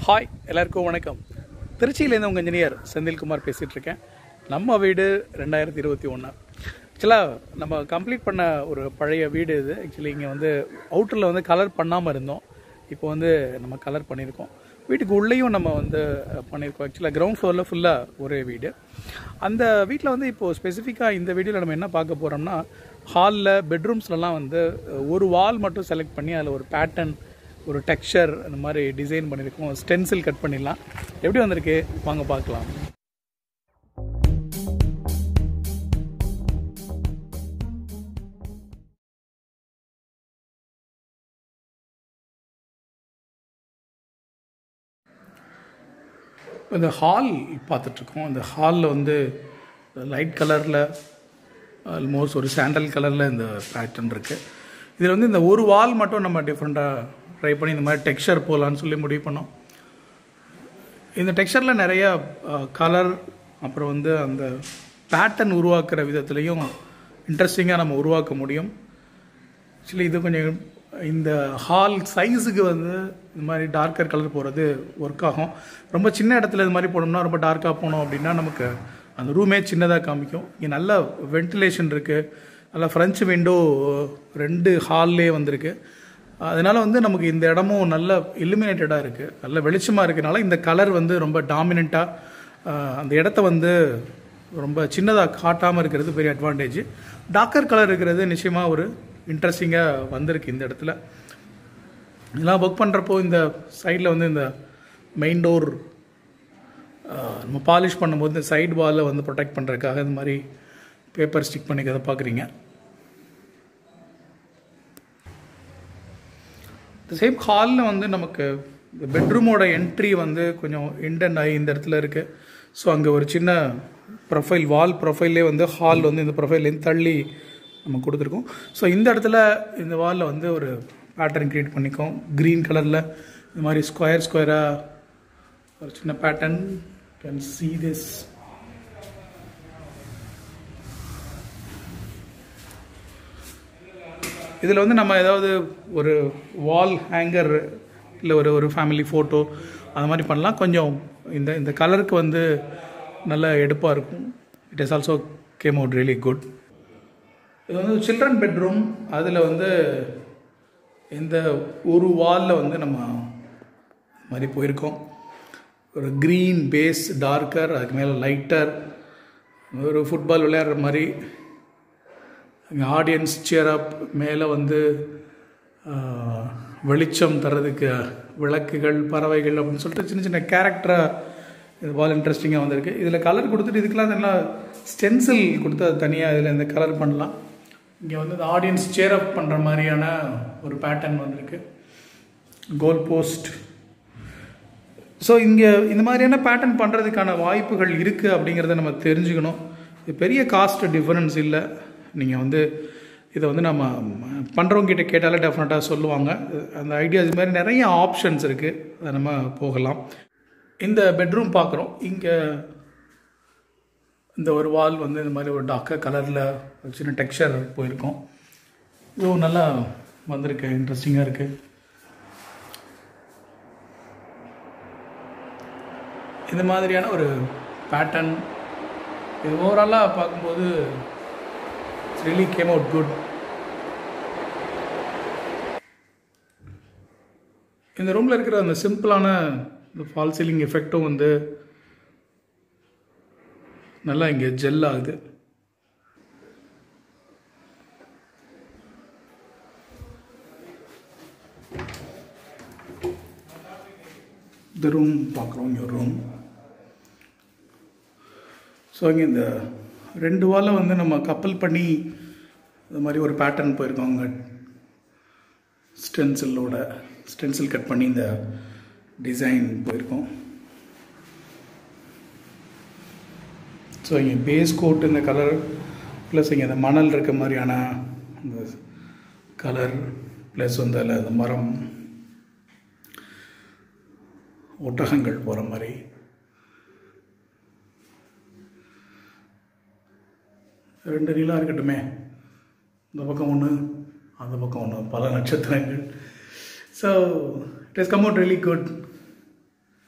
hi எல்லாருக்கும் வணக்கம் திருச்சியிலேருந்து உங்கள் இன்ஜினியர் செந்தில்குமார் பேசிகிட்டு இருக்கேன் நம்ம வீடு ரெண்டாயிரத்தி இருபத்தி ஒன்று ஆக்சுவலாக நம்ம கம்ப்ளீட் பண்ண ஒரு பழைய வீடு இது ஆக்சுவலி இங்கே வந்து அவுட்டரில் வந்து கலர் பண்ணாமல் இருந்தோம் இப்போ வந்து நம்ம கலர் பண்ணியிருக்கோம் வீட்டுக்கு உள்ளேயும் நம்ம வந்து பண்ணியிருக்கோம் ஆக்சுவலாக கிரவுண்ட் ஃப்ளோரில் ஃபுல்லாக ஒரே வீடு அந்த வீட்டில் வந்து இப்போது ஸ்பெசிஃபிக்காக இந்த வீடியோவில் நம்ம என்ன பார்க்க போகிறோம்னா ஹாலில் பெட்ரூம்ஸ்லலாம் வந்து ஒரு வால் மட்டும் செலக்ட் பண்ணி அதில் ஒரு பேட்டர்ன் ஒரு டெக்ஸ்சர் அந்த மாதிரி டிசைன் பண்ணியிருக்கோம் ஸ்டென்சில் கட் பண்ணிடலாம் எப்படி வந்திருக்கு வாங்க பார்க்கலாம் இந்த ஹால் பார்த்துட்ருக்கோம் இந்த ஹாலில் வந்து லைட் கலரில் ஆல்மோஸ்ட் ஒரு சாண்டல் கலரில் இந்த பேட்டர்ன் இருக்குது இதில் வந்து இந்த ஒரு வால் மட்டும் நம்ம டிஃப்ரெண்ட்டாக ட்ரை பண்ணி இந்த மாதிரி டெக்ஸ்சர் போகலான்னு சொல்லி முடிவு பண்ணோம் இந்த டெக்ஸ்சரில் நிறைய கலர் அப்புறம் வந்து அந்த பேட்டர்ன் உருவாக்குற விதத்துலேயும் இன்ட்ரெஸ்டிங்காக நம்ம உருவாக்க முடியும் ஆக்சுவலி இது கொஞ்சம் இந்த ஹால் சைஸுக்கு வந்து இந்த மாதிரி டார்க்கர் கலர் போகிறது ஒர்க் ஆகும் ரொம்ப சின்ன இடத்துல இது மாதிரி போனோம்னா ரொம்ப டார்க்காக போனோம் அப்படின்னா நமக்கு அந்த ரூமே சின்னதாக காமிக்கும் இங்கே நல்ல வென்டிலேஷன் இருக்குது நல்லா ஃப்ரெஞ்சு விண்டோ ரெண்டு ஹால்லே வந்திருக்கு அதனால் வந்து நமக்கு இந்த இடமும் நல்ல இலுமினேட்டடாக இருக்குது நல்ல வெளிச்சமாக இருக்கனால இந்த கலர் வந்து ரொம்ப டாமினண்ட்டாக அந்த இடத்த வந்து ரொம்ப சின்னதாக காட்டாமல் இருக்கிறது பெரிய அட்வான்டேஜ் டார்க்கர் கலர் இருக்கிறது நிச்சயமாக ஒரு இன்ட்ரெஸ்டிங்காக வந்திருக்கு இந்த இடத்துல இதெல்லாம் ஒர்க் பண்ணுறப்போ இந்த சைடில் வந்து இந்த மெயின் டோர் நம்ம பாலிஷ் பண்ணும்போது இந்த சைடு வாலில் வந்து ப்ரொடெக்ட் பண்ணுறதுக்காக இந்த மாதிரி பேப்பர் ஸ்டிக் பண்ணிக்கிறத பார்க்குறீங்க இந்த சேம் ஹாலில் வந்து நமக்கு பெட்ரூமோட என்ட்ரி வந்து கொஞ்சம் இண்டன் ஆகி இந்த இடத்துல இருக்குது ஸோ அங்கே ஒரு சின்ன ப்ரொஃபைல் வால் ப்ரொஃபைல்லே வந்து ஹால் வந்து இந்த ப்ரொஃபைல்லேருந்து தள்ளி நம்ம கொடுத்துருக்கோம் ஸோ இந்த இடத்துல இந்த வாலில் வந்து ஒரு பேட்டர்ன் க்ரியேட் பண்ணிக்கோம் க்ரீன் கலரில் இந்த மாதிரி ஸ்கொயர் ஸ்கொயராக ஒரு சின்ன பேட்டர்ன் கேன் சி திஸ் இதில் வந்து நம்ம ஏதாவது ஒரு வால் ஹேங்கர் இல்லை ஒரு ஒரு ஃபேமிலி ஃபோட்டோ அது மாதிரி பண்ணலாம் கொஞ்சம் இந்த இந்த கலருக்கு வந்து நல்ல எடுப்பாக இருக்கும் it is also came out really good இது வந்து சில்ட்ரன் பெட்ரூம் அதில் வந்து இந்த ஒரு வாலில் வந்து நம்ம மாதிரி போயிருக்கோம் ஒரு க்ரீன் பேஸ் டார்க்கர் அதுக்கு மேலே லைட்டர் ஒரு ஃபுட்பால் விளையாடுற மாதிரி அங்கே ஆடியன்ஸ் சேர் அப் மேலே வந்து வெளிச்சம் தர்றதுக்கு விளக்குகள் பறவைகள் அப்படின்னு சொல்லிட்டு சின்ன சின்ன கேரக்டராக இது பால் இன்ட்ரெஸ்டிங்காக வந்திருக்கு இதில் கலர் கொடுத்துட்டு இதுக்கெல்லாம் நல்லா ஸ்டென்சில் கொடுத்து அது தனியாக இதில் இந்த கலர் பண்ணலாம் இங்கே வந்து இந்த ஆடியன்ஸ் சேர் அப் பண்ணுற மாதிரியான ஒரு பேட்டர்ன் வந்திருக்கு கோல் போஸ்ட் ஸோ இங்கே இந்த மாதிரியான பேட்டர்ன் பண்ணுறதுக்கான வாய்ப்புகள் இருக்குது அப்படிங்கிறத நம்ம தெரிஞ்சுக்கணும் இது பெரிய காஸ்ட் டிஃபரன்ஸ் இல்லை நீங்கள் வந்து இதை வந்து நம்ம பண்ணுறவங்க கிட்ட கேட்டாலே டெஃபினட்டாக சொல்லுவாங்க அந்த ஐடியாஸ் இது மாதிரி நிறைய ஆப்ஷன்ஸ் இருக்குது அதை நம்ம போகலாம் இந்த பெட்ரூம் பார்க்குறோம் இங்கே இந்த ஒரு வால் வந்து இந்த மாதிரி ஒரு டார்க்கர் கலரில் சின்ன டெக்ஸ்சர் போயிருக்கோம் இதுவும் நல்லா வந்திருக்கு இன்ட்ரெஸ்டிங்காக இருக்குது இந்த மாதிரியான ஒரு பேட்டர்ன் இது ஓவராலாக பார்க்கும்போது ரியலி கேம் அவுட் குட் இந்த ரூமில் இருக்கிற அந்த சிம்பிளான இந்த ஃபால் சீலிங் எஃபெக்டும் வந்து நல்லா இங்கே ஜெல் ஆகுது இந்த ரூம் பார்க்குறோம் இங்கே ரூம் ஸோ இங்கே இந்த ரெண்டு வாலில் வந்து நம்ம கப்பல் பண்ணி இந்த மாதிரி ஒரு பேட்டர்ன் போயிருக்கோம் அங்கே ஸ்டென்சிலோட ஸ்டென்சில் கட் பண்ணி இந்த டிசைன் போயிருக்கோம் ஸோ இங்கே பேஸ் கோட் இந்த கலர் ப்ளஸ் இங்கே இந்த மணல் இருக்க மாதிரியான இந்த கலர் ப்ளஸ் வந்து அதில் இந்த மரம் ஒட்டகங்கள் போகிற மாதிரி ரெண்டு நீளாக இருக்கட்டுமே இந்த பக்கம் ஒன்று அந்த பக்கம் ஒன்று பல நட்சத்திரங்கள் so it is come out really good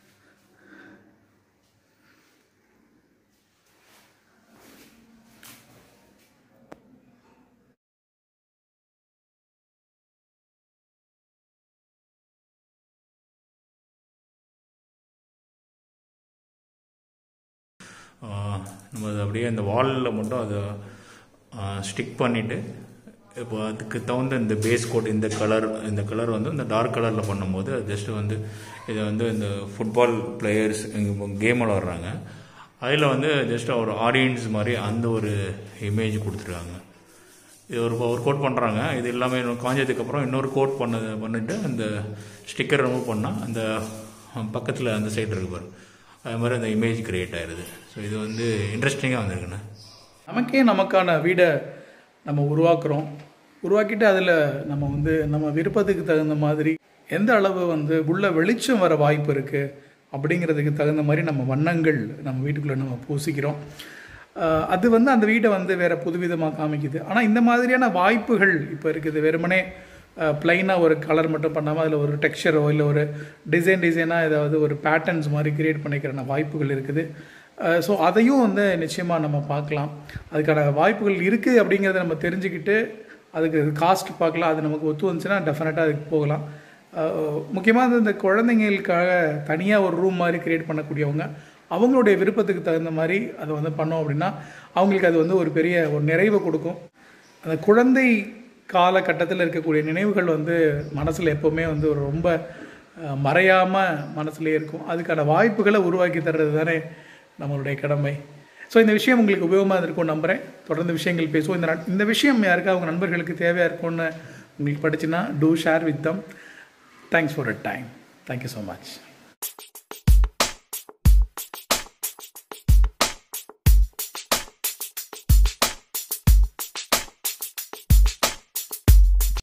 ஆஹ், நம்ம அது அப்படியே அந்த வாலில் மட்டும் அதை ஸ்டிக் பண்ணிவிட்டு இப்போ அதுக்கு தகுந்த இந்த பேஸ் கோட் இந்த கலர் இந்த கலர் வந்து இந்த டார்க் கலரில் பண்ணும்போது அது ஜஸ்ட் வந்து இதை வந்து இந்த ஃபுட்பால் பிளேயர்ஸ் கேம் விளாட்றாங்க அதில் வந்து ஜஸ்ட் ஒரு ஆடியன்ஸ் மாதிரி அந்த ஒரு இமேஜ் கொடுத்துருக்காங்க இது ஒரு ஒரு கோட் பண்ணுறாங்க இது எல்லாமே இன்னும் காஞ்சதுக்கப்புறம் இன்னொரு கோட் பண்ணது பண்ணிட்டு அந்த ஸ்டிக்கர் ரிமூவ் பண்ணால் அந்த பக்கத்தில் அந்த சைடு இருக்கு பாரு அது மாதிரி அந்த இமேஜ் கிரியேட் ஆயிடுது ஸோ இது வந்து இன்ட்ரெஸ்டிங்காக வந்திருக்குண்ணே நமக்கே நமக்கான வீடை நம்ம உருவாக்குறோம் உருவாக்கிட்டு அதில் நம்ம வந்து நம்ம விருப்பத்துக்கு தகுந்த மாதிரி எந்த அளவு வந்து உள்ள வெளிச்சம் வர வாய்ப்பு இருக்குது அப்படிங்கிறதுக்கு தகுந்த மாதிரி நம்ம வண்ணங்கள் நம்ம வீட்டுக்குள்ளே நம்ம பூசிக்கிறோம் ஆஹ் அது வந்து அந்த வீட்டை வந்து வேறு புதுவிதமாக காமிக்குது ஆனால் இந்த மாதிரியான வாய்ப்புகள் இப்போ இருக்குது வெறுமனே ப்ளைனாக ஒரு கலர் மட்டும் பண்ணாமல் அதில் ஒரு டெக்ஸ்சரோ இல்லை ஒரு டிசைன் டிசைனாக ஏதாவது ஒரு பேட்டர்ன்ஸ் மாதிரி கிரியேட் பண்ணிக்கிற வாய்ப்புகள் இருக்குது ஸோ அதையும் வந்து நிச்சயமாக நம்ம பார்க்கலாம் அதுக்கான வாய்ப்புகள் இருக்குது அப்படிங்கிறத நம்ம தெரிஞ்சுக்கிட்டு அதுக்கு காஸ்ட் பார்க்கலாம் அது நமக்கு ஒத்து வந்துச்சுன்னா டெஃபினட்டாக அதுக்கு போகலாம் முக்கியமாக இந்த குழந்தைங்களுக்காக தனியாக ஒரு ரூம் மாதிரி கிரியேட் பண்ணக்கூடியவங்க அவங்களுடைய விருப்பத்துக்கு தகுந்த மாதிரி அதை வந்து பண்ணோம் அப்படின்னா அவங்களுக்கு அது வந்து ஒரு பெரிய ஒரு நிறைவை கொடுக்கும் அந்த குழந்தை காலகட்டத்தில் இருக்கக்கூடிய நினைவுகள் வந்து மனசில் எப்போவுமே வந்து ஒரு ரொம்ப மறையாமல் மனசுலேயே இருக்கும் அதுக்கான வாய்ப்புகளை உருவாக்கி தர்றது தானே நம்மளுடைய கடமை ஸோ இந்த விஷயம் உங்களுக்கு உபயோகமாக இருக்கும் நம்புகிறேன் தொடர்ந்து விஷயங்கள் பேசுவோம் இந்த நட்- இந்த விஷயம் யாருக்கா அவங்க நண்பர்களுக்கு தேவையாக இருக்கும்னு உங்களுக்கு படிச்சுன்னா to share with them thanks for a time thank you so much